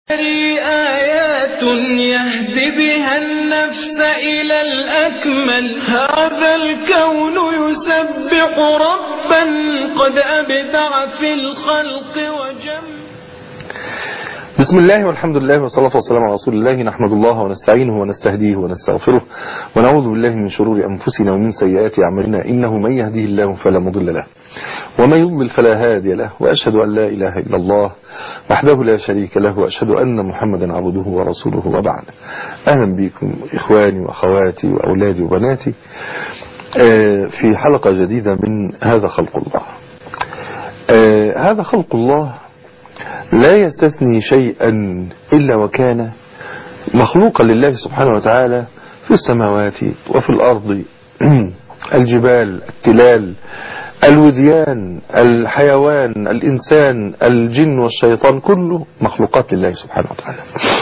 آيات يهدي بها النفس إلى الأكمل هذا الكون يسبح ربا قد أبدع في الخلق وجمل بسم الله والحمد لله والصلاة والسلام على رسول الله نحمد الله ونستعينه ونستهديه ونستغفره ونعوذ بالله من شرور أنفسنا ومن سيئات أعمالنا إنه من يهديه الله فلا مضل له ومن يضلل فلا هادي له وأشهد أن لا إله إلا الله وحده لا شريك له وأشهد أن محمدا عبده ورسوله وبعد أهلا بكم إخواني وأخواتي وأولادي وبناتي في حلقة جديدة من هذا خلق الله هذا خلق الله لا يستثني شيئا إلا وكان مخلوقا لله سبحانه وتعالى في السماوات وفي الأرض الجبال التلال الوديان الحيوان الإنسان الجن والشيطان كله مخلوقات لله سبحانه وتعالى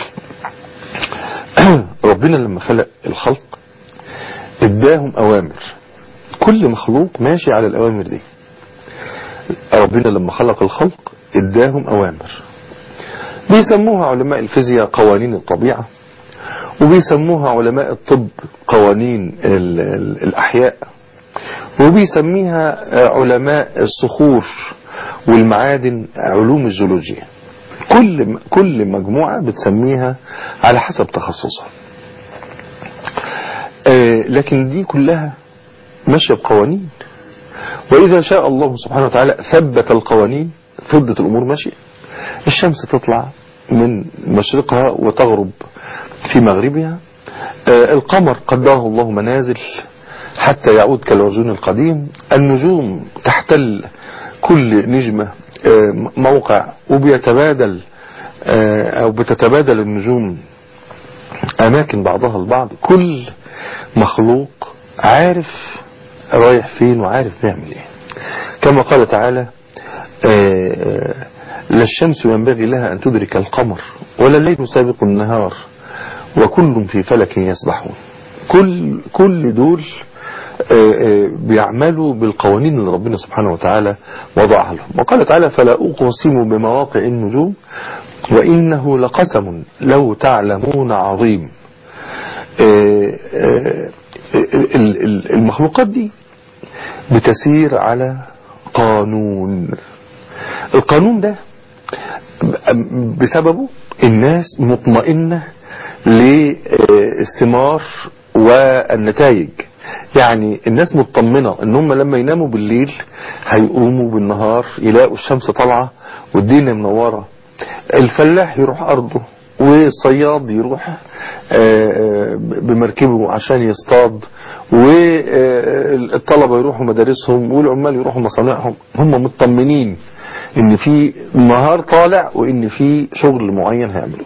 ربنا لما خلق الخلق اداهم أوامر كل مخلوق ماشي على الأوامر دي ربنا لما خلق الخلق اداهم أوامر بيسموها علماء الفيزياء قوانين الطبيعة وبيسموها علماء الطب قوانين ال ال الأحياء وبيسميها علماء الصخور والمعادن علوم الجيولوجيا كل كل مجموعة بتسميها على حسب تخصصها لكن دي كلها ماشية بقوانين وإذا شاء الله سبحانه وتعالى ثبت القوانين فضت الأمور ماشية الشمس تطلع من مشرقها وتغرب في مغربها القمر قدره الله منازل حتى يعود كالعرجون القديم النجوم تحتل كل نجمة موقع وبيتبادل أو بتتبادل النجوم أماكن بعضها البعض كل مخلوق عارف رايح فين وعارف بيعمل ايه كما قال تعالى لا الشمس ينبغي لها أن تدرك القمر ولا الليل سابق النهار وكل في فلك يسبحون كل كل دول بيعملوا بالقوانين اللي ربنا سبحانه وتعالى وضعها لهم وقال تعالى فلا أقسم بمواقع النجوم وإنه لقسم لو تعلمون عظيم المخلوقات دي بتسير على قانون القانون ده بسببه الناس مطمئنة للثمار والنتائج يعني الناس مطمنة ان هم لما يناموا بالليل هيقوموا بالنهار يلاقوا الشمس طالعة والدنيا منورة الفلاح يروح ارضه والصياد يروح بمركبه عشان يصطاد والطلبة يروحوا مدارسهم والعمال يروحوا مصانعهم هم مطمنين ان في نهار طالع وان في شغل معين هيعملوه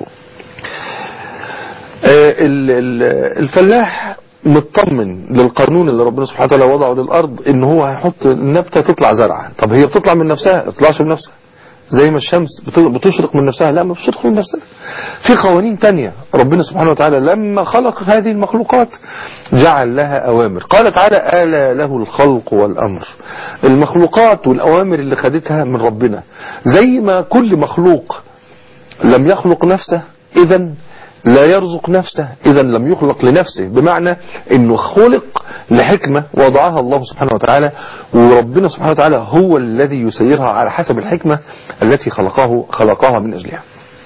الفلاح مطمن للقانون اللي ربنا سبحانه وتعالى وضعه للارض ان هو هيحط النبتة تطلع زرعة طب هي بتطلع من نفسها ما تطلعش من نفسها زي ما الشمس بتشرق من نفسها لا ما بتشرق من نفسها في قوانين تانية ربنا سبحانه وتعالى لما خلق هذه المخلوقات جعل لها أوامر قال تعالى آلا له الخلق والأمر المخلوقات والأوامر اللي خدتها من ربنا زي ما كل مخلوق لم يخلق نفسه إذا لا يرزق نفسه إذا لم يخلق لنفسه بمعنى أنه خلق لحكمة وضعها الله سبحانه وتعالى وربنا سبحانه وتعالى هو الذي يسيرها على حسب الحكمة التي خلقه خلقها من أجلها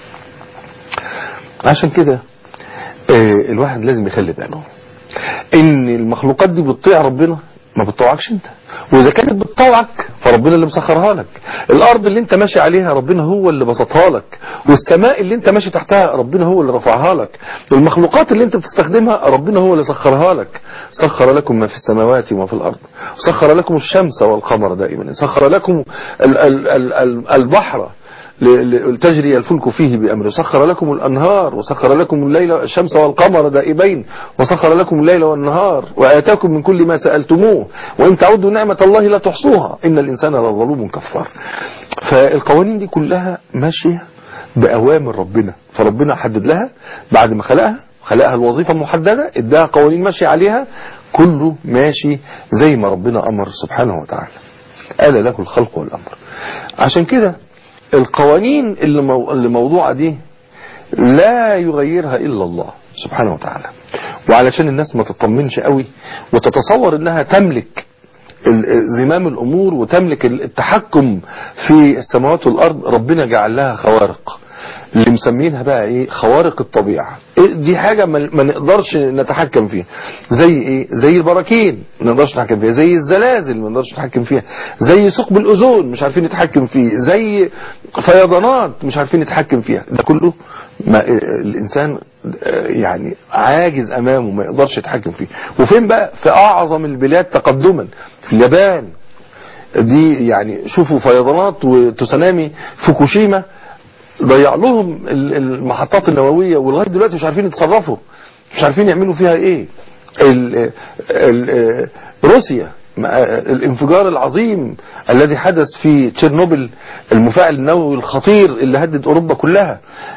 عشان كده الواحد لازم يخلي باله ان المخلوقات دي بتطيع ربنا ما بتطوعكش انت واذا كانت بتطوعك فربنا اللي مسخرها لك الارض اللي انت ماشي عليها ربنا هو اللي بسطها لك والسماء اللي انت ماشي تحتها ربنا هو اللي رفعها لك المخلوقات اللي انت بتستخدمها ربنا هو اللي سخرها لك سخر لكم ما في السماوات وما في الارض سخر لكم الشمس والقمر دائما سخر لكم ال ال ال ال البحر تجري الفلك فيه بأمره سخر لكم الأنهار وسخر لكم الليل الشمس والقمر دائبين وسخر لكم الليل والنهار وآتاكم من كل ما سألتموه وإن تعودوا نعمة الله لا تحصوها إن الإنسان لظلوم كفار فالقوانين دي كلها ماشية بأوامر ربنا فربنا حدد لها بعد ما خلقها خلقها الوظيفة محددة اداها قوانين ماشية عليها كله ماشي زي ما ربنا أمر سبحانه وتعالى قال له الخلق والأمر عشان كده القوانين اللي, مو... اللي موضوعة دي لا يغيرها إلا الله سبحانه وتعالى وعلشان الناس ما تطمنش قوي وتتصور انها تملك زمام الامور وتملك التحكم في السماوات والارض ربنا جعل لها خوارق اللي مسمينها بقى ايه خوارق الطبيعة دي حاجة ما نقدرش نتحكم فيها زي ايه زي البراكين ما نقدرش نتحكم فيها زي الزلازل ما نقدرش نتحكم فيها زي ثقب الاوزون مش عارفين نتحكم فيه زي فيضانات مش عارفين نتحكم فيها ده كله ما الانسان يعني عاجز امامه ما يقدرش يتحكم فيه وفين بقى في اعظم البلاد تقدما في اليابان دي يعني شوفوا فيضانات وتسونامي فوكوشيما ضيع لهم المحطات النووية ولغاية دلوقتي مش عارفين يتصرفوا مش عارفين يعملوا فيها ايه ال ال روسيا الانفجار العظيم الذي حدث في تشيرنوبل المفاعل النووي الخطير اللي هدد اوروبا كلها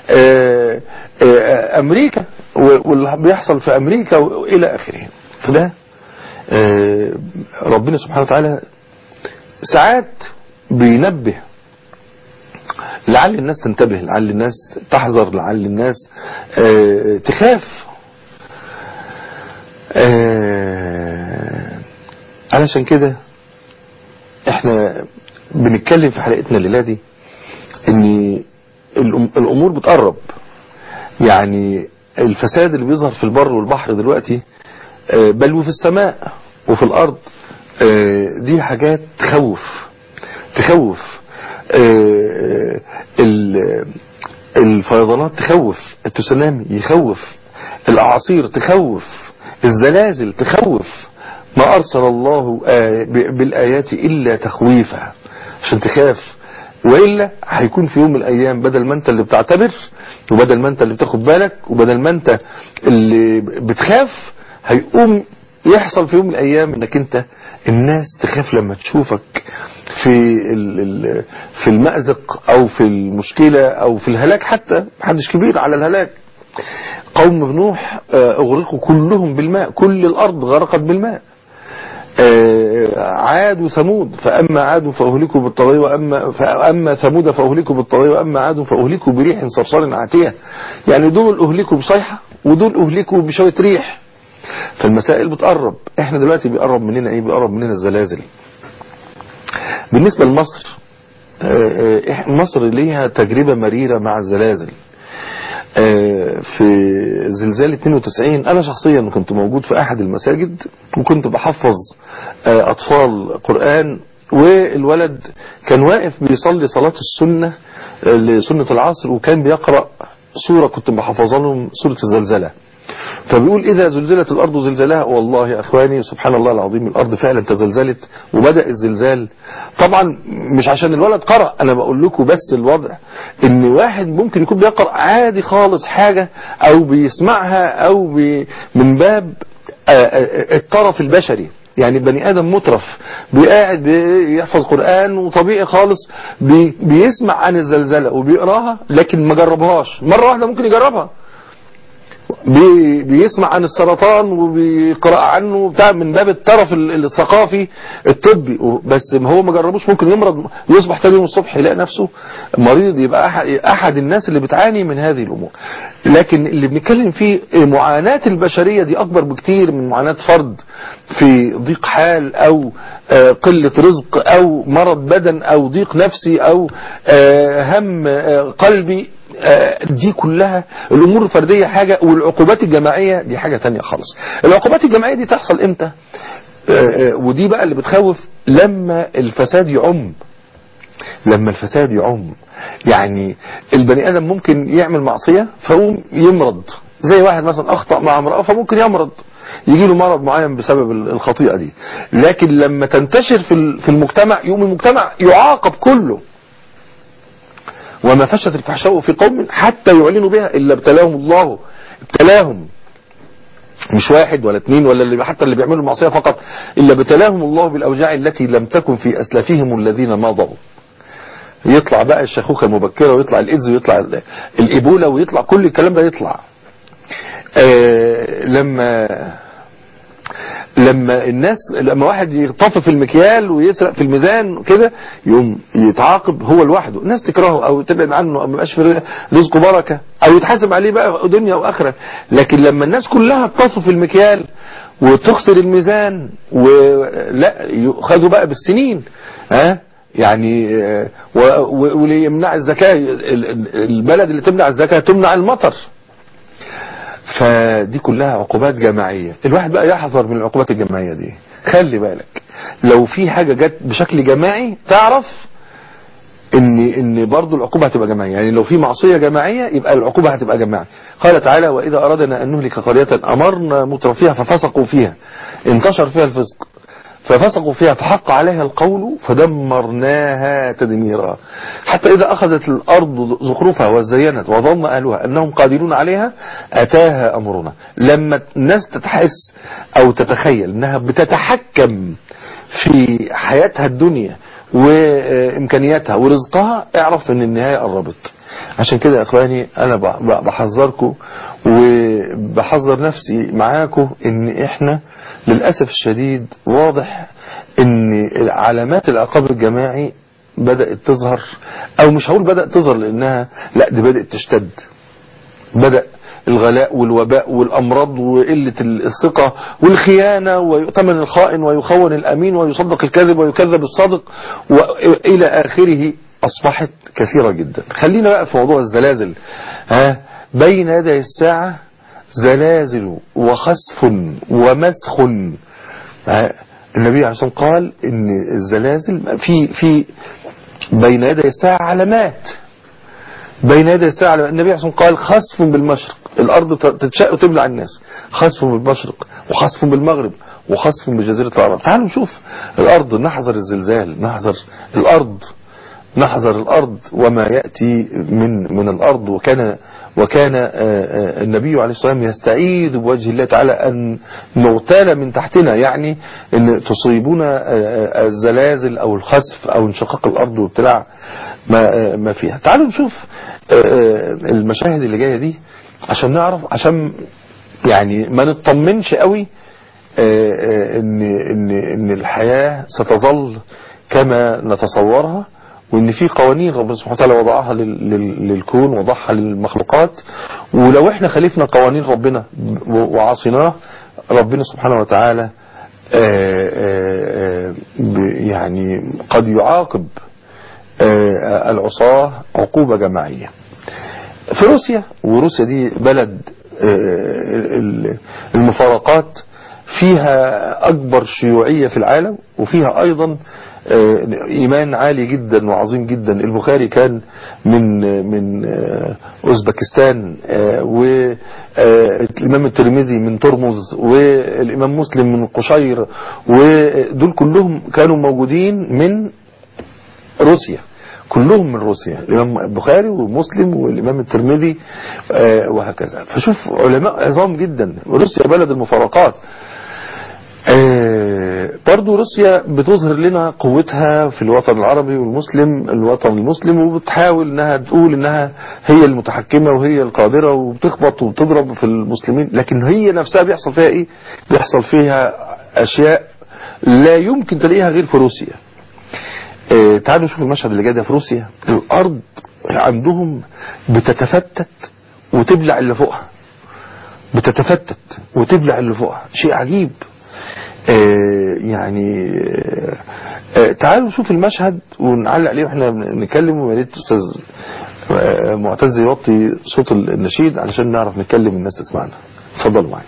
امريكا واللي بيحصل في امريكا والى اخره فده ربنا سبحانه وتعالى ساعات بينبه لعل الناس تنتبه لعل الناس تحذر لعل الناس اه تخاف اه علشان كده احنا بنتكلم في حلقتنا الليلة دي ان الامور بتقرب يعني الفساد اللي بيظهر في البر والبحر دلوقتي اه بل وفي السماء وفي الارض دي حاجات تخوف تخوف الفيضانات تخوف التسونامي يخوف الاعاصير تخوف الزلازل تخوف ما ارسل الله بالايات الا تخويفا عشان تخاف وإلا هيكون في يوم من الأيام بدل ما أنت اللي بتعتبر وبدل ما أنت اللي بتاخد بالك وبدل ما أنت اللي بتخاف هيقوم يحصل في يوم من الأيام أنك أنت الناس تخاف لما تشوفك في في المأزق أو في المشكلة أو في الهلاك حتى محدش كبير على الهلاك قوم نوح اغرقوا كلهم بالماء كل الأرض غرقت بالماء عاد وثمود فأما عاد فأهلكوا بالطغي وأما, فأما ثمود فأهلكوا بالطغي وأما عاد فأهلكوا بريح صرصار عاتية يعني دول أهلكوا بصيحة ودول أهلكوا بشوية ريح فالمسائل بتقرب احنا دلوقتي بيقرب مننا ايه بيقرب مننا الزلازل بالنسبة لمصر مصر ليها تجربة مريرة مع الزلازل في زلزال 92 انا شخصيا كنت موجود في احد المساجد وكنت بحفظ اطفال قرآن والولد كان واقف بيصلي صلاة السنة لسنة العصر وكان بيقرأ سورة كنت بحفظها لهم سورة الزلزلة فبيقول إذا زلزلت الأرض زلزالها والله يا أخواني سبحان الله العظيم الأرض فعلا تزلزلت وبدأ الزلزال طبعا مش عشان الولد قرأ أنا بقول لكم بس الوضع إن واحد ممكن يكون بيقرأ عادي خالص حاجة أو بيسمعها أو بي من باب الطرف البشري يعني بني آدم مترف بيقاعد بيحفظ قرآن وطبيعي خالص بي بيسمع عن الزلزلة وبيقراها لكن ما جربهاش مرة واحدة ممكن يجربها بي بيسمع عن السرطان وبيقرأ عنه بتاع من باب الطرف الثقافي الطبي بس ما هو ما جربوش ممكن يمرض يصبح تاني يوم الصبح يلاقي نفسه مريض يبقى أحد, أحد الناس اللي بتعاني من هذه الأمور لكن اللي بنتكلم فيه معاناة البشرية دي أكبر بكتير من معاناة فرد في ضيق حال أو قلة رزق أو مرض بدن أو ضيق نفسي أو هم قلبي دي كلها الامور الفردية حاجة والعقوبات الجماعية دي حاجة تانية خالص العقوبات الجماعية دي تحصل امتى ودي بقى اللي بتخوف لما الفساد يعم لما الفساد يعم يعني البني ادم ممكن يعمل معصية فيقوم يمرض زي واحد مثلا اخطأ مع امرأة فممكن يمرض يجي له مرض معين بسبب الخطيئة دي لكن لما تنتشر في المجتمع يقوم المجتمع يعاقب كله وما فشت الفحشاء في قوم حتى يعلنوا بها إلا ابتلاهم الله ابتلاهم مش واحد ولا اثنين ولا اللي حتى اللي بيعملوا المعصية فقط إلا ابتلاهم الله بالأوجاع التي لم تكن في أسلافهم الذين مضوا يطلع بقى الشيخوخة المبكرة ويطلع الإيدز ويطلع الإيبولا ويطلع كل الكلام ده يطلع آه لما لما الناس لما واحد يطفف المكيال ويسرق في الميزان كده يقوم يتعاقب هو لوحده الناس تكرهه او تبعد عنه او ما يبقاش في رزقه بركه او يتحاسب عليه بقى دنيا واخره لكن لما الناس كلها تطفف المكيال وتخسر الميزان ولا يؤخذوا بقى بالسنين ها يعني آه، و- و- واللي يمنع الزكاه ال- ال- البلد اللي تمنع الزكاه تمنع المطر فدي كلها عقوبات جماعية الواحد بقى يحذر من العقوبات الجماعية دي خلي بالك لو في حاجة جت بشكل جماعي تعرف ان ان برضه العقوبة هتبقى جماعية يعني لو في معصية جماعية يبقى العقوبة هتبقى جماعية قال تعالى واذا اردنا ان نهلك قرية امرنا مترفيها ففسقوا فيها انتشر فيها الفسق ففسقوا فيها فحق عليها القول فدمرناها تدميرا حتى إذا أخذت الأرض زخرفها وزينت وظن أهلها أنهم قادرون عليها أتاها أمرنا لما الناس تتحس أو تتخيل أنها بتتحكم في حياتها الدنيا وإمكانياتها ورزقها اعرف أن النهاية قربت عشان كده يا إخواني أنا ب- ب- بحذركم وبحذر نفسي معاكم ان احنا للأسف الشديد واضح ان علامات العقاب الجماعي بدأت تظهر او مش هقول بدأت تظهر لانها لا دي بدأت تشتد بدأ الغلاء والوباء والأمراض وقلة الثقة والخيانة ويؤتمن الخائن ويخون الأمين ويصدق الكاذب ويكذب الصادق وإلى آخره أصبحت كثيرة جدا خلينا بقى في موضوع الزلازل ها بين يدي الساعة زلازل وخسف ومسخ ها النبي عليه الصلاة والسلام قال ان الزلازل في في بين يدي الساعة علامات بين يدي الساعة النبي عليه الصلاة والسلام قال خسف بالمشرق الأرض تتشق وتبلع الناس خسف بالمشرق وخسف بالمغرب وخسف بجزيرة العرب تعالوا نشوف الأرض نحذر الزلزال نحذر الأرض نحذر الأرض وما يأتي من من الأرض وكان وكان آه، آه، النبي عليه الصلاة والسلام يستعيذ بوجه الله تعالى أن نغتال من تحتنا يعني أن تصيبنا آه، آه، الزلازل أو الخسف أو انشقاق الأرض وابتلاع ما آه، ما فيها تعالوا نشوف آه، آه، المشاهد اللي جاية دي عشان نعرف عشان يعني ما نطمنش قوي آه، آه، ان ان ان الحياة ستظل كما نتصورها وان في قوانين ربنا سبحانه وتعالى وضعها لل- لل- للكون وضعها للمخلوقات ولو احنا خالفنا قوانين ربنا وعصيناه ربنا سبحانه وتعالى آه، آه، آه، ب- يعني قد يعاقب آه، العصاة عقوبة جماعية في روسيا وروسيا دي بلد آه، ال- المفارقات فيها أكبر شيوعية في العالم وفيها أيضا آه، إيمان عالي جدا وعظيم جدا البخاري كان من من آه، أوزبكستان آه، والإمام الترمذي من ترمز والإمام مسلم من قشير ودول كلهم كانوا موجودين من روسيا كلهم من روسيا الإمام البخاري ومسلم والإمام الترمذي آه، وهكذا فشوف علماء عظام جدا روسيا بلد المفارقات آه، برضو روسيا بتظهر لنا قوتها في الوطن العربي والمسلم الوطن المسلم وبتحاول انها تقول انها هي المتحكمة وهي القادرة وبتخبط وبتضرب في المسلمين لكن هي نفسها بيحصل فيها ايه بيحصل فيها اشياء لا يمكن تلاقيها غير في روسيا آه، تعالوا نشوف المشهد اللي جاي ده في روسيا الارض عندهم بتتفتت وتبلع اللي فوقها بتتفتت وتبلع اللي فوقها شيء عجيب آه، يعني آه، آه، تعالوا نشوف المشهد ونعلق عليه واحنا بنتكلم ويا ريت استاذ آه، معتز يوطي صوت النشيد علشان نعرف نتكلم الناس تسمعنا اتفضلوا معايا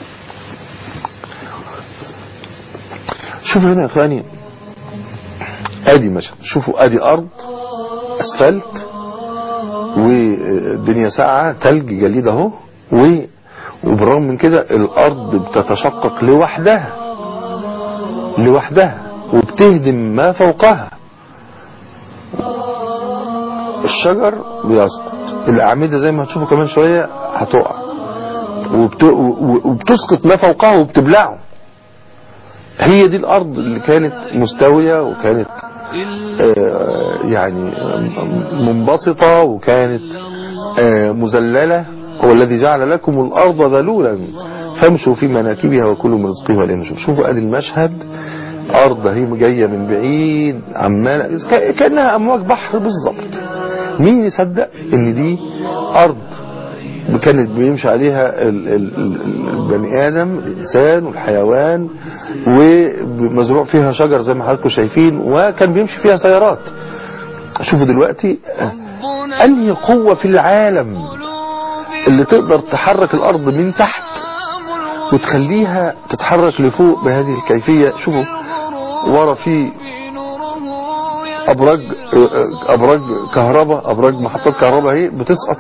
شوفوا هنا يا اخواني ادي مشهد شوفوا ادي ارض اسفلت والدنيا ساقعه تلج جليد اهو و وبالرغم من كده الارض بتتشقق لوحدها لوحدها وبتهدم ما فوقها الشجر بيسقط الاعمده زي ما هتشوفوا كمان شويه هتقع وبت... وبتسقط ما فوقها وبتبلعه هي دي الارض اللي كانت مستويه وكانت آه، يعني منبسطه وكانت آه، مذلله هو الذي جعل لكم الارض ذلولا فامشوا في مناكبها وكلوا من رزقه وإليه النشور شوفوا ادي المشهد أرض هي جاية من بعيد عمالة ك- كأنها أمواج بحر بالظبط مين يصدق إن دي أرض كانت بيمشي عليها ال- ال- ال- البني آدم الإنسان والحيوان ومزروع فيها شجر زي ما حضراتكم شايفين وكان بيمشي فيها سيارات شوفوا دلوقتي أنهي قوة في العالم اللي تقدر تحرك الأرض من تحت وتخليها تتحرك لفوق بهذه الكيفية شوفوا ورا في أبراج أبراج كهرباء أبراج محطات كهرباء اهي بتسقط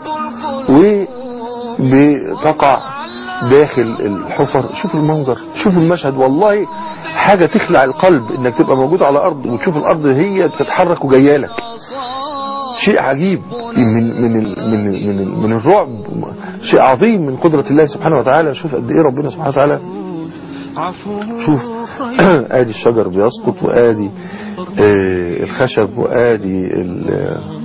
وبتقع داخل الحفر شوف المنظر شوف المشهد والله حاجة تخلع القلب انك تبقى موجود على أرض وتشوف الأرض هي بتتحرك وجايه لك شيء عجيب من من ال من ال من, ال من الرعب شيء عظيم من قدرة الله سبحانه وتعالى شوف قد ايه ربنا سبحانه وتعالى شوف ادي الشجر بيسقط وادي آه الخشب وادي ال-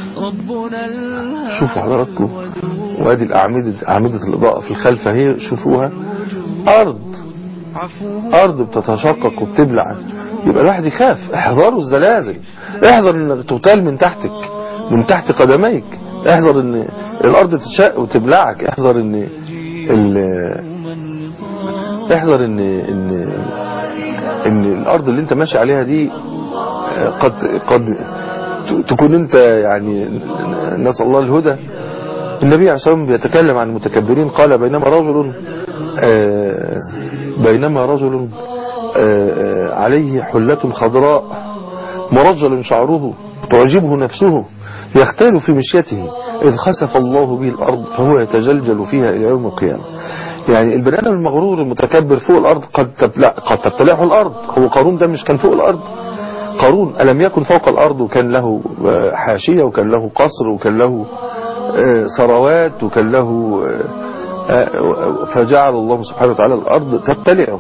شوفوا حضراتكم وادي الاعمده اعمده الاضاءه في الخلف اهي شوفوها ارض ارض بتتشقق وبتبلع يبقى الواحد يخاف احذروا الزلازل احذر انك تغتال من تحتك من تحت قدميك احذر ان الارض تتشق وتبلعك احذر ان ال- احذر ان ان ان الارض اللي انت ماشي عليها دي آه، قد قد ت- تكون انت يعني نسال الله الهدى النبي عليه الصلاه والسلام بيتكلم عن المتكبرين قال بينما رجل آه، بينما رجل آه، آه، عليه حلة خضراء مرجل شعره تعجبه نفسه يختال في مشيته إذ خسف الله به الأرض فهو يتجلجل فيها إلى يوم القيامة يعني البني آدم المغرور المتكبر فوق الأرض قد تبلع قد تبتلعه الأرض هو قارون ده مش كان فوق الأرض قارون ألم يكن فوق الأرض وكان له آه، حاشية وكان له قصر وكان له آه، ثروات وكان له آه، آه، فجعل الله سبحانه وتعالى الأرض تبتلعه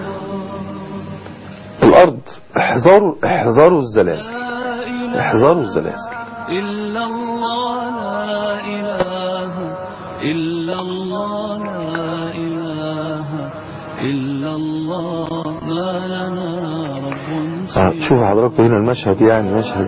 الأرض احذروا احذروا الزلازل احذروا الزلازل إلا الله لا إله إلا الله لا إله إلا الله ما لنا رب آه، شوفوا حضراتكم هنا المشهد يعني مشهد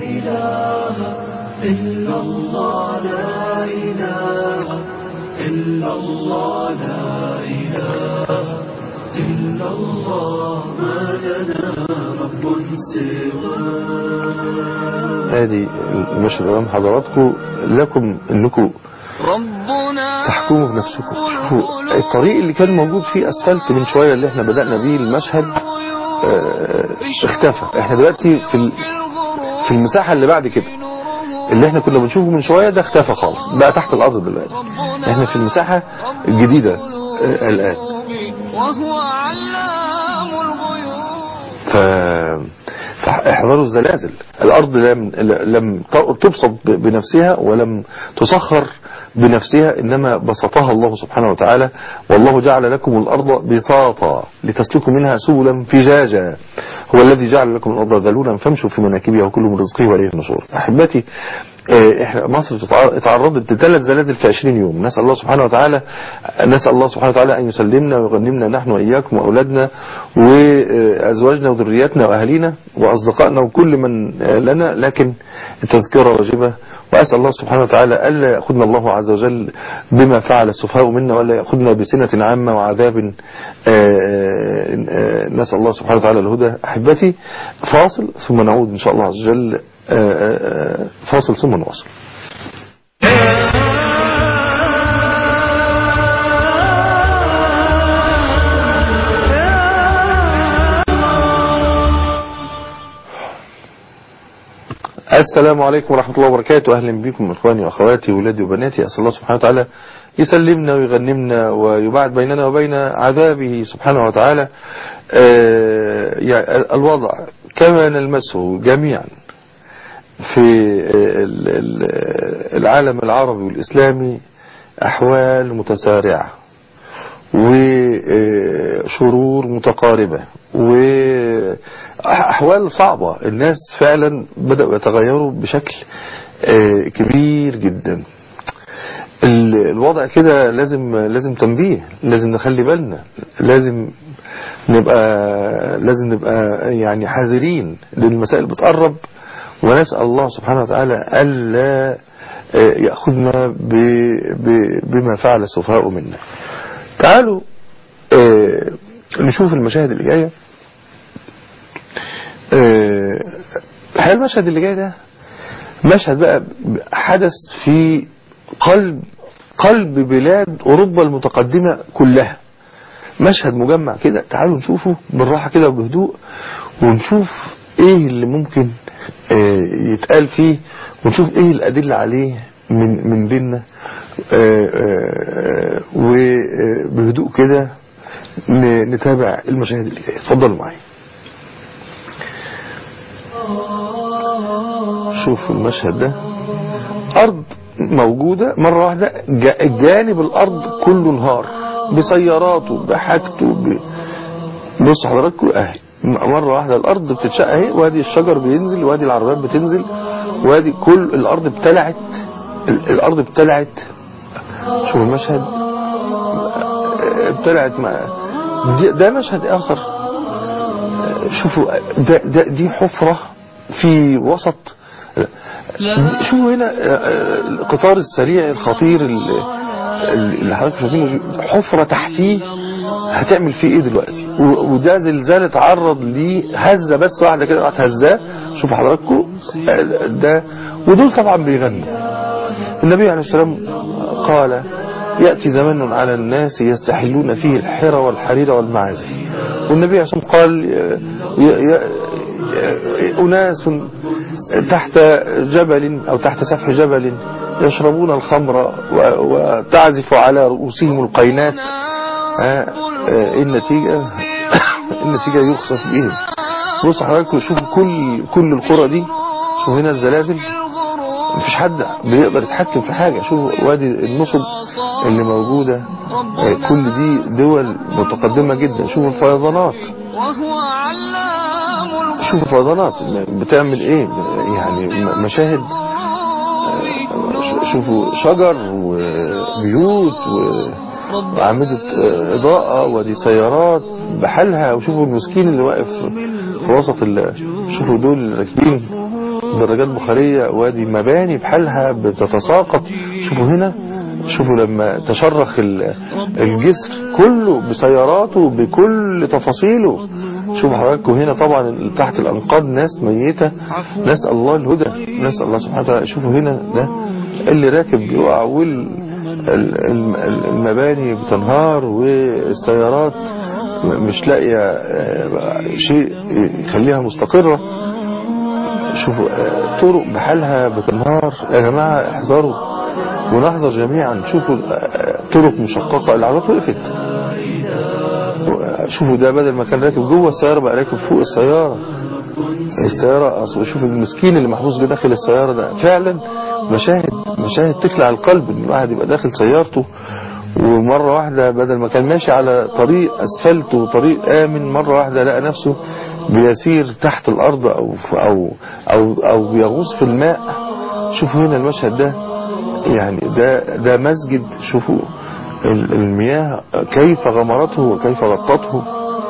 إلا الله لا إله إلا الله لا إله إلا الله ما لنا رب سواه ادي المشهد امام حضراتكم لكم انكم ربنا تحكموا بنفسكم شوفوا الطريق اللي كان موجود فيه اسفلت من شوية اللي احنا بدأنا بيه المشهد آه، اختفى احنا دلوقتي في ال- في المساحة اللي بعد كده اللي احنا كنا بنشوفه من شوية ده اختفى خالص بقى تحت الارض دلوقتي احنا في المساحة الجديدة آه، الان وهو علام الغيوب ف... فاحذروا الزلازل الأرض لم, لم تبسط ب- بنفسها ولم تسخر بنفسها إنما بسطها الله سبحانه وتعالى والله جعل لكم الأرض بساطا لتسلكوا منها سبلا فجاجا هو الذي جعل لكم الأرض ذلولا فامشوا في مناكبها وكل من رزقه وإليه النشور أحبتي آه، احنا مصر بتتع- اتعرضت لثلاث زلازل في 20 يوم نسأل الله سبحانه وتعالى نسأل الله سبحانه وتعالى أن يسلمنا ويغنمنا نحن وإياكم وأولادنا وأزواجنا وذرياتنا وأهالينا وأصدقائنا وكل من آه، لنا لكن التذكرة واجبة وأسأل الله سبحانه وتعالى ألا يأخذنا الله عز وجل بما فعل السفهاء منا ولا يأخذنا بسنة عامة وعذاب آه، آه، نسأل الله سبحانه وتعالى الهدى أحبتي فاصل ثم نعود إن شاء الله عز وجل آه، آه، آه، فاصل ثم نواصل السلام عليكم ورحمة الله وبركاته أهلا بكم إخواني وأخواتي وولادي وبناتي أسأل الله سبحانه وتعالى يسلمنا ويغنمنا ويبعد بيننا وبين عذابه سبحانه وتعالى آه، يعني الوضع كما نلمسه جميعا في ال- ال- العالم العربي والإسلامي أحوال متسارعة وشرور متقاربة وأحوال صعبة الناس فعلا بدأوا يتغيروا بشكل آه، كبير جدا ال- الوضع كده لازم لازم تنبيه لازم نخلي بالنا لازم نبقى لازم نبقى يعني حذرين لان المسائل بتقرب ونسأل الله سبحانه وتعالى ألا آه، يأخذنا ب- ب- بما فعل السفهاء منا تعالوا آه، نشوف المشاهد اللي جايه آه، الحقيقة المشهد اللي جاي ده مشهد بقى حدث في قلب قلب بلاد أوروبا المتقدمة كلها مشهد مجمع كده تعالوا نشوفه بالراحة كده وبهدوء ونشوف ايه اللي ممكن آه، يتقال فيه ونشوف ايه الأدلة عليه من من ديننا آه، آه، وبهدوء كده ن- نتابع المشاهد اللي جايه اتفضلوا معايا شوفوا المشهد ده أرض موجودة مرة واحدة جا- جانب الأرض كله انهار بسياراته بحاجته ب... بص حضراتكم اهي مرة واحدة الأرض بتتشق اهي وادي الشجر بينزل وادي العربيات بتنزل وادي كل الأرض ابتلعت ال- الأرض ابتلعت شوفوا المشهد ابتلعت مع دي- ده مشهد آخر شوفوا ده ده دي حفرة في وسط شوفوا هنا القطار السريع الخطير اللي اللي حضرتك شايفينه حفرة تحتيه هتعمل فيه ايه دلوقتي و- وده زلزال اتعرض ليه هزة بس واحدة كده راحت هزاه شوفوا حضراتكم ده ودول طبعا بيغنوا النبي عليه السلام قال يأتي زمان على الناس يستحلون فيه الحرى والحرير والمعازف والنبي عليه السلام قال ي- ي- ي- أناس تحت جبل أو تحت سفح جبل يشربون الخمر و- وتعزف على رؤوسهم القينات آه، آه، النتيجة النتيجة يخسف بهم بص حضراتكم شوفوا كل كل القرى دي شوفوا هنا الزلازل مفيش حد بيقدر يتحكم في حاجة شوفوا وادي النصب اللي موجودة آه، كل دي دول متقدمة جدا شوفوا الفيضانات وهو علام الغيوب شوفوا الفيضانات بتعمل ايه يعني م- مشاهد ش- شوفوا شجر وبيوت و- وأعمدة آه، إضاءة ودي سيارات بحالها وشوفوا المسكين اللي واقف في وسط ال... شوفوا دول راكبين دراجات بخارية وادي مباني بحالها بتتساقط شوفوا هنا شوفوا لما تشرخ ال- الجسر كله بسياراته بكل تفاصيله شوفوا حضراتكم هنا طبعا تحت الأنقاض ناس ميتة نسأل الله الهدى نسأل الله سبحانه وتعالى شوفوا هنا ده اللي راكب بيقع وال ال- الم- المباني بتنهار والسيارات مش لاقية آه، شيء يخليها مستقرة شوفوا آه، طرق بحالها بتنهار يا جماعة احذروا ونحذر جميعا شوفوا آه، طرق مشققة العربيات وقفت شوفوا ده بدل ما كان راكب جوه السيارة بقى راكب فوق السيارة السيارة أصل شوف المسكين اللي محبوس داخل السيارة ده فعلا مشاهد مشاهد تكلع القلب ان الواحد يبقى داخل سيارته ومرة واحدة بدل ما كان ماشي على طريق اسفلت وطريق امن مرة واحدة لقى نفسه بيسير تحت الارض او او او, أو بيغوص في الماء شوفوا هنا المشهد ده يعني ده ده مسجد شوفوا ال- المياه كيف غمرته وكيف غطته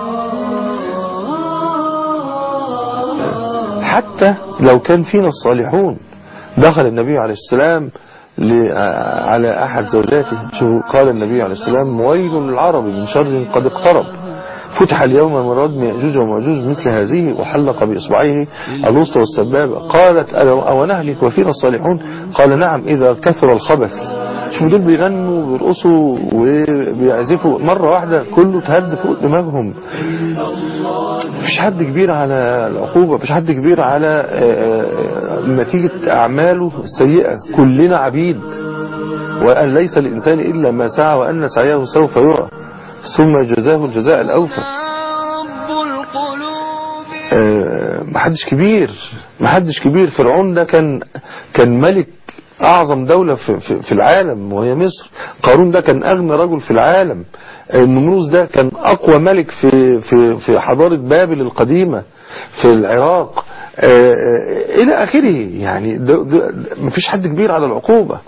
حتى لو كان فينا الصالحون دخل النبي عليه السلام ل- على أحد زوجاته شو قال النبي عليه السلام ويل للعرب من شر قد اقترب فتح اليوم من ردم يأجوج ومأجوج مثل هذه وحلق بإصبعيه الوسطى والسبابة قالت ألو- أو نهلك وفينا الصالحون قال نعم إذا كثر الخبث شوفوا دول بيغنوا وبيرقصوا وبيعزفوا مرة واحدة كله تهد فوق دماغهم مفيش حد كبير على العقوبة مفيش حد كبير على آه، آه، نتيجة أعماله السيئة كلنا عبيد وأن ليس الإنسان إلا ما سعى وأن سعيه سوف يرى ثم جزاه الجزاء الأوفى رب القلوب آه، محدش كبير محدش كبير فرعون ده كان كان ملك أعظم دولة في, في, في العالم وهي مصر قارون ده كان أغنى رجل في العالم آه، النمروز ده كان أقوى ملك في, في, في حضارة بابل القديمة في العراق آه، آه، إلى آخره يعني ده ده مفيش حد كبير على العقوبة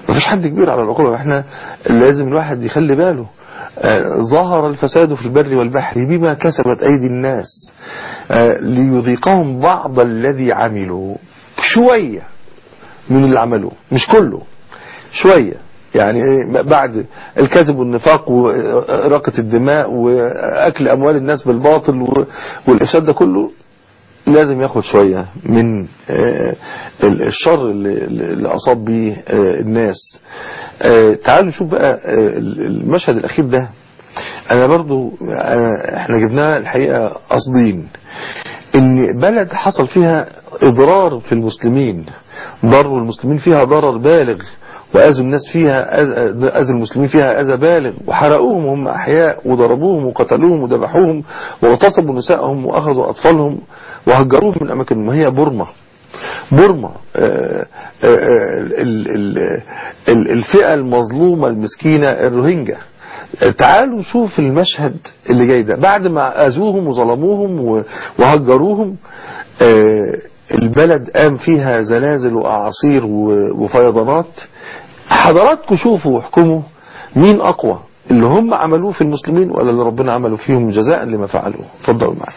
مفيش حد كبير على العقوبة احنا لازم الواحد يخلي باله آه، ظهر الفساد في البر والبحر بما كسبت أيدي الناس آه، ليذيقهم بعض الذي عملوا شوية من اللي عملوه مش كله شوية يعني إيه، بعد الكذب والنفاق وإراقة الدماء وأكل أموال الناس بالباطل و- والإفساد ده كله لازم ياخد شوية من آه، ال- الشر اللي, اللي أصاب به آه، الناس آه، تعالوا نشوف بقى آه، المشهد الأخير ده أنا برضو أنا احنا جبناه الحقيقة قصدين ان بلد حصل فيها اضرار في المسلمين ضروا المسلمين فيها ضرر بالغ واذوا الناس فيها أذى- اذى المسلمين فيها اذى بالغ وحرقوهم وهم احياء وضربوهم وقتلوهم وذبحوهم واغتصبوا نسائهم واخذوا اطفالهم وهجروهم من اماكنهم وهي بورما بورما آه، آه، آه، ال- ال- ال- الفئة المظلومة المسكينة الروهينجا تعالوا شوف المشهد اللي جاي ده بعد ما أذوهم وظلموهم و- وهجروهم آه، البلد قام فيها زلازل وأعاصير و- وفيضانات حضراتكم شوفوا واحكموا مين أقوى اللي هم عملوه في المسلمين ولا اللي ربنا عمله فيهم جزاء لما فعلوه اتفضلوا معايا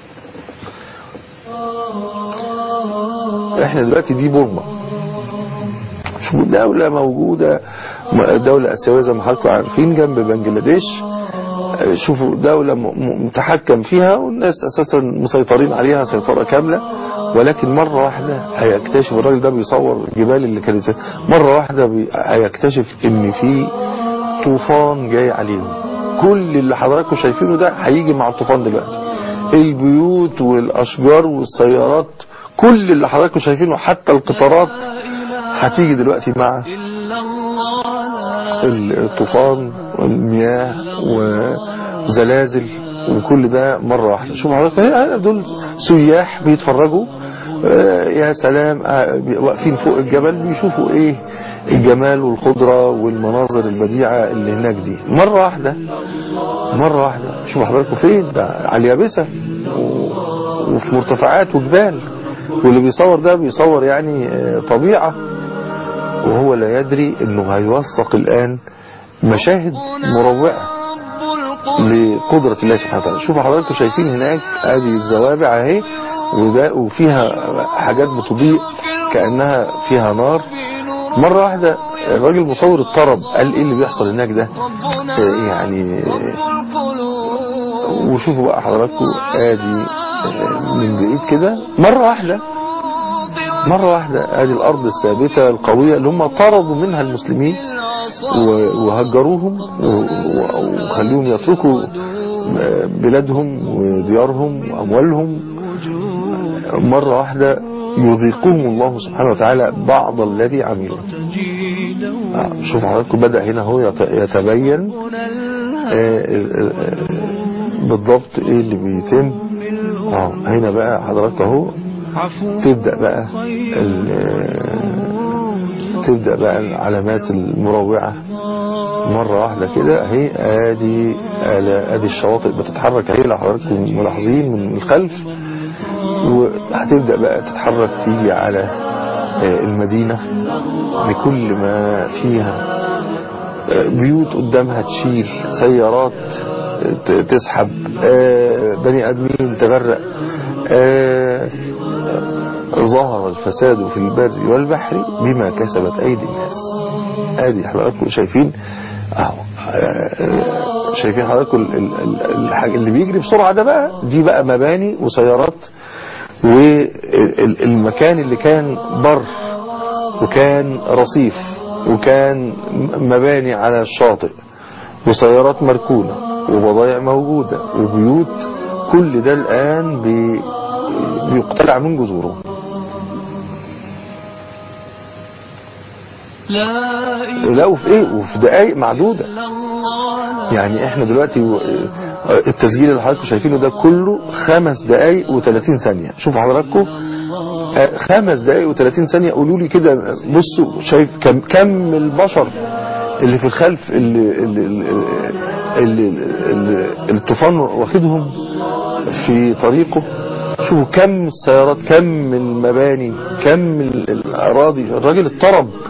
احنا دلوقتي دي بورما شوفوا دولة موجودة م- دولة اسيوية زي ما حضراتكم عارفين جنب بنجلاديش آه، شوفوا دولة م- م- متحكم فيها والناس اساسا مسيطرين عليها سيطرة كاملة ولكن مرة واحدة هيكتشف الراجل ده بيصور الجبال اللي كانت مرة واحدة بي- هيكتشف ان في طوفان جاي عليهم كل اللي حضراتكم شايفينه ده هيجي مع الطوفان دلوقتي البيوت والاشجار والسيارات كل اللي حضراتكم شايفينه حتى القطارات هتيجي دلوقتي مع إلا الله لا الطوفان والمياه وزلازل وكل ده مرة واحدة شوف حضرتك هنا دول سياح بيتفرجوا آه، يا سلام آه، واقفين فوق الجبل بيشوفوا ايه الجمال والخضرة والمناظر البديعة اللي هناك دي مرة واحدة مرة واحدة شوفوا حضراتكم فين ده على اليابسة و- وفي مرتفعات وجبال واللي بيصور ده بيصور يعني آه، طبيعة وهو لا يدري انه هيوثق الان مشاهد مروعة رب القلوب لقدرة الله سبحانه وتعالى شوفوا حضراتكم شايفين هناك ادي الزوابع اهي وده وفيها حاجات بتضيء كأنها فيها نار في نور مرة واحدة الراجل مصور اضطرب قال ايه اللي بيحصل هناك ده ربنا آه، يعني رب القلوب وشوفوا بقى حضراتكم ادي آه، من بعيد كده مرة واحدة مرة واحدة ادي الارض الثابتة القوية اللي هم طردوا منها المسلمين و- وهجروهم و- و- وخليهم يتركوا بلادهم وديارهم وأموالهم مرة واحدة يذيقهم الله سبحانه وتعالى بعض الذي عملوا آه، شوف حضراتكم بدأ هنا هو يت- يتبين آه، آه، آه، بالضبط ايه اللي بيتم اه هنا بقى حضراتكم اهو تبدأ بقى ال- آه، تبدأ بقى العلامات المروعة مرة واحدة كده اهي ادي آل- ادي الشواطئ بتتحرك اهي لو حضراتكم ملاحظين من الخلف وهتبدأ بقى تتحرك تيجي على آه، المدينة بكل ما فيها آه، بيوت قدامها تشيل سيارات ت- تسحب آه، بني ادمين تغرق آه، ظهر الفساد في البر والبحر بما كسبت ايدي الناس ادي حضراتكم شايفين اهو آه، شايفين حضراتكم ال- ال- ال- الحاجة اللي بيجري بسرعة ده بقى دي بقى مباني وسيارات والمكان اللي كان بر وكان رصيف وكان مباني على الشاطئ وسيارات مركونة وبضائع موجودة وبيوت كل ده الآن بي بيقتلع من جذوره لا إله لا وفي ايه وفي دقايق معدودة إلا الله يعني احنا دلوقتي و- التسجيل اللي حضراتكم شايفينه ده كله خمس دقايق و30 ثانية شوفوا حضراتكم آه، خمس دقايق و30 ثانية قولوا لي كده بصوا شايف كم كم البشر اللي في الخلف اللي اللي اللي, اللي, اللي الطوفان واخدهم في طريقه شوفوا كم السيارات كم المباني كم ال- الأراضي الراجل اضطرب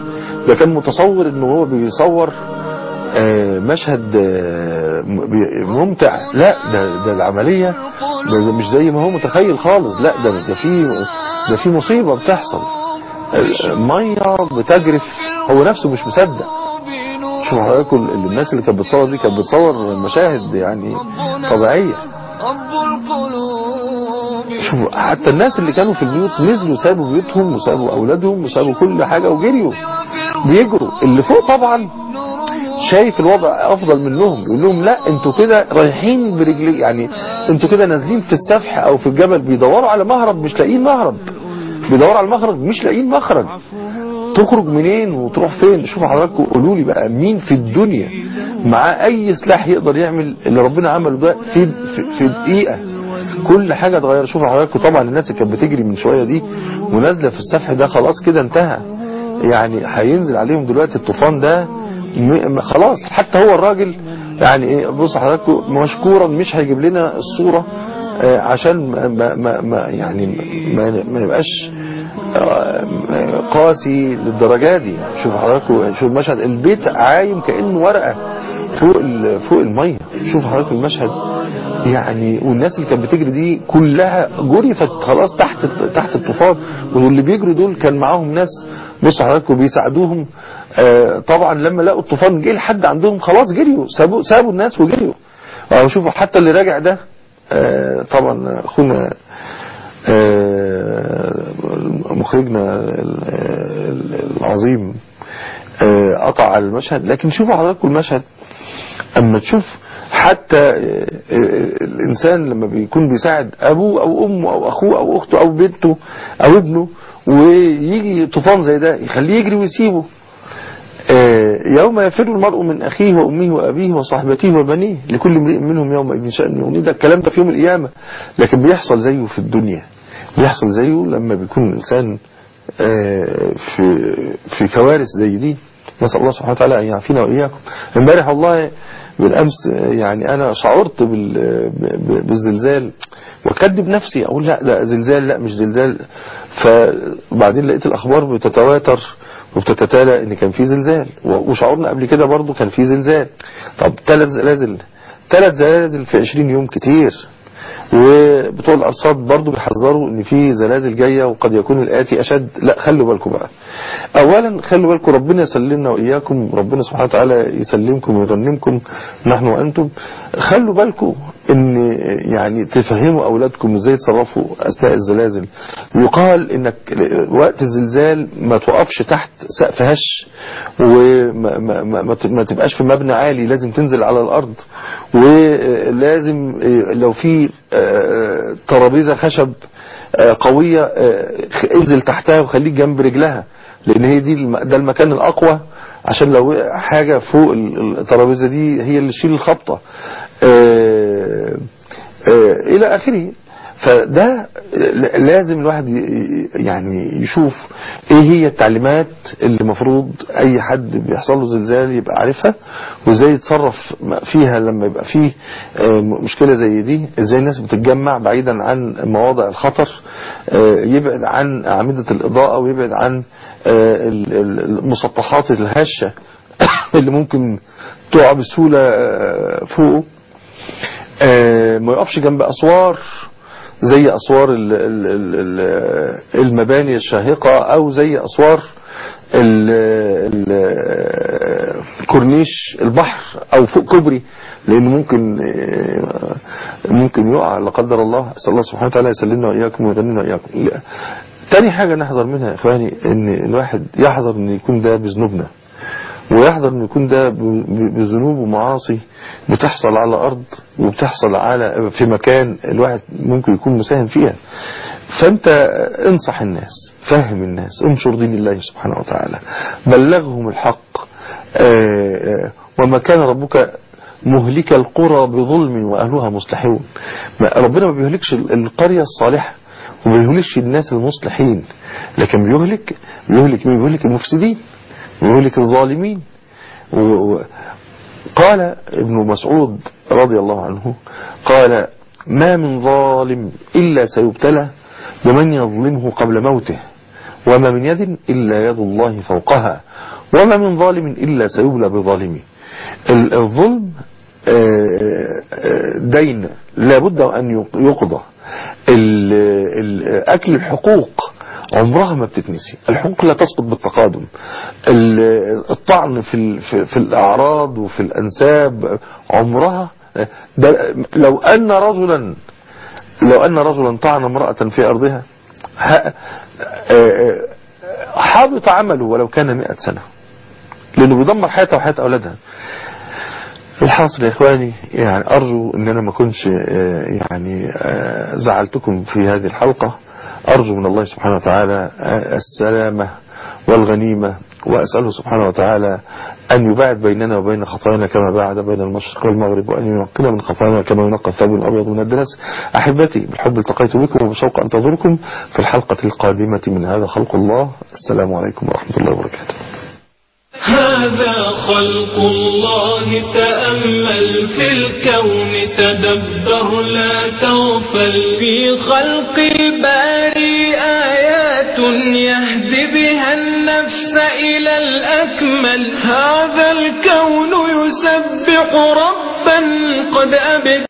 ده كان متصور ان هو بيصور آه، مشهد آه، م- بي- ممتع لا ده ده العملية ده ده مش زي ما هو متخيل خالص لا ده ده في ده في مصيبة بتحصل المية بتجرف هو نفسه مش مصدق شوف حضراتكم ال- الناس اللي كانت بتصور دي كانت بتصور مشاهد يعني طبيعية رب القلوب شوف حتى الناس اللي كانوا في البيوت نزلوا سابوا بيوتهم وسابوا اولادهم وسابوا كل حاجة وجريوا بيجروا اللي فوق طبعا شايف الوضع افضل منهم يقول لهم لا انتوا كده رايحين برجلي يعني انتوا كده نازلين في السفح او في الجبل بيدوروا على مهرب مش لاقيين مهرب بيدوروا على المخرج مش لاقيين مخرج تخرج منين وتروح فين شوفوا حضراتكم قولوا لي بقى مين في الدنيا معاه اي سلاح يقدر يعمل اللي ربنا عمله ده في في, في دقيقه كل حاجه اتغير شوفوا حضراتكم طبعا الناس اللي كانت بتجري من شويه دي ونازله في السفح ده خلاص كده انتهى يعني هينزل عليهم دلوقتي الطوفان ده م- خلاص حتى هو الراجل يعني ايه بص حضراتكم مشكورا مش هيجيب لنا الصوره آه، عشان ما ما ما ما يعني ما, ما يبقاش آه، قاسي للدرجه دي شوف حضراتكم شوف المشهد البيت عايم كانه ورقه فوق ال- فوق الميه شوف حضراتكم المشهد يعني والناس اللي كانت بتجري دي كلها جرفت خلاص تحت تحت الطوفان واللي بيجروا دول كان معاهم ناس بص حضراتكم بيساعدوهم آه، طبعا لما لقوا الطوفان جه لحد عندهم خلاص جريوا سابوا سابوا الناس وجريوا أو شوفوا حتى اللي راجع ده آه، طبعا اخونا آه، مخرجنا ال- ال- العظيم آه، قطع على المشهد لكن شوفوا حضراتكم المشهد اما تشوف حتى آه، آه، الانسان لما بيكون بيساعد ابوه او امه او اخوه او اخته او بنته او ابنه ويجي طوفان زي ده يخليه يجري ويسيبه آه، يوم يفر المرء من أخيه وأمه وأبيه وصاحبته وبنيه لكل امرئ منهم يومئذ شأن يغنيه ده الكلام ده في يوم القيامة لكن بيحصل زيه في الدنيا بيحصل زيه لما بيكون الإنسان آه، في في كوارث زي دي نسأل الله سبحانه وتعالى أن يعافينا وإياكم امبارح والله بالأمس آه، يعني أنا شعرت بال- ب- بالزلزال وكذب نفسي أقول لا ده زلزال لا مش زلزال فبعدين لقيت الأخبار بتتواتر وبتتتالى ان كان في زلزال و- وشعورنا قبل كده برضو كان في زلزال طب ثلاث زلازل ثلاث زلازل في 20 يوم كتير وبتوع الارصاد برضو بيحذروا ان في زلازل جايه وقد يكون الاتي اشد لا خلوا بالكم بقى اولا خلوا بالكم ربنا يسلمنا واياكم ربنا سبحانه وتعالى يسلمكم ويغنمكم نحن وانتم خلوا بالكم ان يعني تفهموا اولادكم ازاي يتصرفوا اثناء الزلازل يقال انك وقت الزلزال ما توقفش تحت سقف هش وما ما ما ما ت- ما تبقاش في مبنى عالي لازم تنزل على الارض ولازم لو في آه، ترابيزه خشب آه، قويه آه، انزل تحتها وخليك جنب رجلها لان هي دي الم- ده المكان الاقوى عشان لو وقع حاجه فوق ال- الترابيزه دي هي اللي تشيل الخبطه آه، آه، الى اخره فده ل- لازم الواحد ي- ي- يعني يشوف ايه هي التعليمات اللي المفروض اي حد بيحصل له زلزال يبقى عارفها وازاي يتصرف فيها لما يبقى فيه آه، م- مشكلة زي دي ازاي الناس بتتجمع بعيدا عن مواضع الخطر آه، يبعد عن اعمدة الاضاءة ويبعد عن آه، ال- ال- المسطحات الهشة اللي ممكن تقع بسهولة آه، فوقه آه، ما يقفش جنب اسوار زي اسوار ال- ال- ال- ال- المباني الشاهقة او زي اسوار ال- ال- كورنيش البحر او فوق كوبري لانه ممكن آه، ممكن يقع لا قدر الله اسال الله سبحانه وتعالى يسلمنا واياكم ويغنينا واياكم لا. تاني حاجة نحذر منها يا اخواني ان الواحد يحذر ان يكون ده بذنوبنا ويحذر ان يكون ده ب- ب- بذنوب ومعاصي بتحصل على ارض وبتحصل على في مكان الواحد ممكن يكون مساهم فيها فانت انصح الناس فهم الناس انشر دين الله سبحانه وتعالى بلغهم الحق آه، آه، وما كان ربك مهلك القرى بظلم واهلها مصلحون ما- ربنا ما بيهلكش ال- القرية الصالحة وما بيهلكش الناس المصلحين لكن بيهلك بيهلك مين بيهلك المفسدين ويهلك الظالمين و- و- قال ابن مسعود رضي الله عنه قال ما من ظالم إلا سيبتلى بمن يظلمه قبل موته وما من يد إلا يد الله فوقها وما من ظالم إلا سيبلى بظالمه ال- الظلم آه، آه، دين لابد أن يق- يقضى ال- ال- أكل الحقوق عمرها ما بتتنسي الحقوق لا تسقط بالتقادم ال- الطعن في, ال- في, في الأعراض وفي الأنساب عمرها ده لو أن رجلا لو أن رجلا طعن امرأة في أرضها ه- آه، حبط عمله ولو كان مئة سنة لأنه بيدمر حياتها وحياة أولادها الحاصل يا إخواني يعني أرجو أن أنا ما كنش آه، يعني آه، زعلتكم في هذه الحلقة أرجو من الله سبحانه وتعالى آه، السلامة والغنيمة وأسأله سبحانه وتعالى أن يباعد بيننا وبين خطايانا كما باعد بين المشرق والمغرب وأن ينقنا من خطايانا كما ينقى الثوب الأبيض من الدنس أحبتي بالحب التقيت بكم وبشوق أنتظركم في الحلقة القادمة من هذا خلق الله السلام عليكم ورحمة الله وبركاته هذا خلق الله تأمل في الكون تدبر لا تغفل في خلق الباري آيات يهدي بها النفس إلى الأكمل هذا الكون يسبح ربا قد أبدى